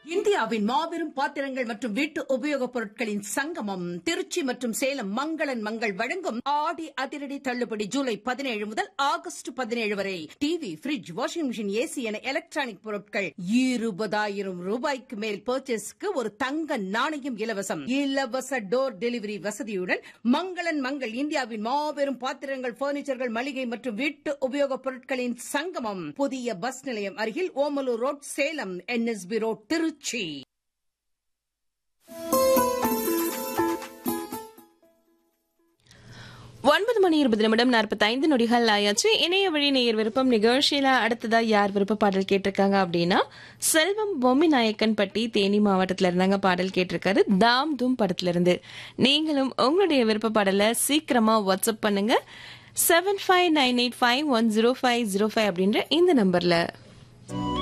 இந்தியாவின் மாபெரும் பாத்திரங்கள் மற்றும் வீட்டு உபயோகப் பொருட்களின் சங்கமம் திருச்சி மற்றும் சேலம் மங்களன் மங்கள் வழங்கும் ஆடி அதிரடி தள்ளுபடி ஜூலை பதினேழு முதல் ஆகஸ்ட் பதினேழு வரை TV fridge washing machine AC என எலக்ட்ரானிக் பொருட்கள் இருபதாயிரம் ரூபாய்க்கு மேல் பர்ச்சேஸ்க்கு ஒரு தங்க நாணயம் இலவசம் இலவச டோர் டெலிவரி வசதியுடன் மங்களன் மங்கள் இந்தியாவின் மாபெரும் பாத்திரங்கள் பர்னிச்சர்கள் மளிகை மற்றும் வீட்டு உபயோகப் பொருட்களின் சங்கமம் புதிய பஸ் நிலையம் அருகில் Omalur road Salem NSB road Tiruchi ஒன்பது மணி இருபது நிமிடம் நாற்பத்தைந்து நொடிகள் ஆயாச்சு இணைய வழி நேயர் விருப்பம் நிகழ்ச்சியில அடுத்ததா யார் விருப்ப பாடல் கேட்டிருக்காங்க அப்படின்னா செல்வம் பொம்மி நாயக்கன் பட்டி தேனி மாவட்டத்துல இருந்தாங்க பாடல் கேட்டிருக்காரு தாம் தூம் படத்துல இருந்து நீங்களும் உங்களுடைய விருப்ப பாடலை சீக்கிரமா வாட்ஸ்அப் பண்ணுங்க seven five nine eight five one zero five zero five அப்படின்ற இந்த நம்பர்ல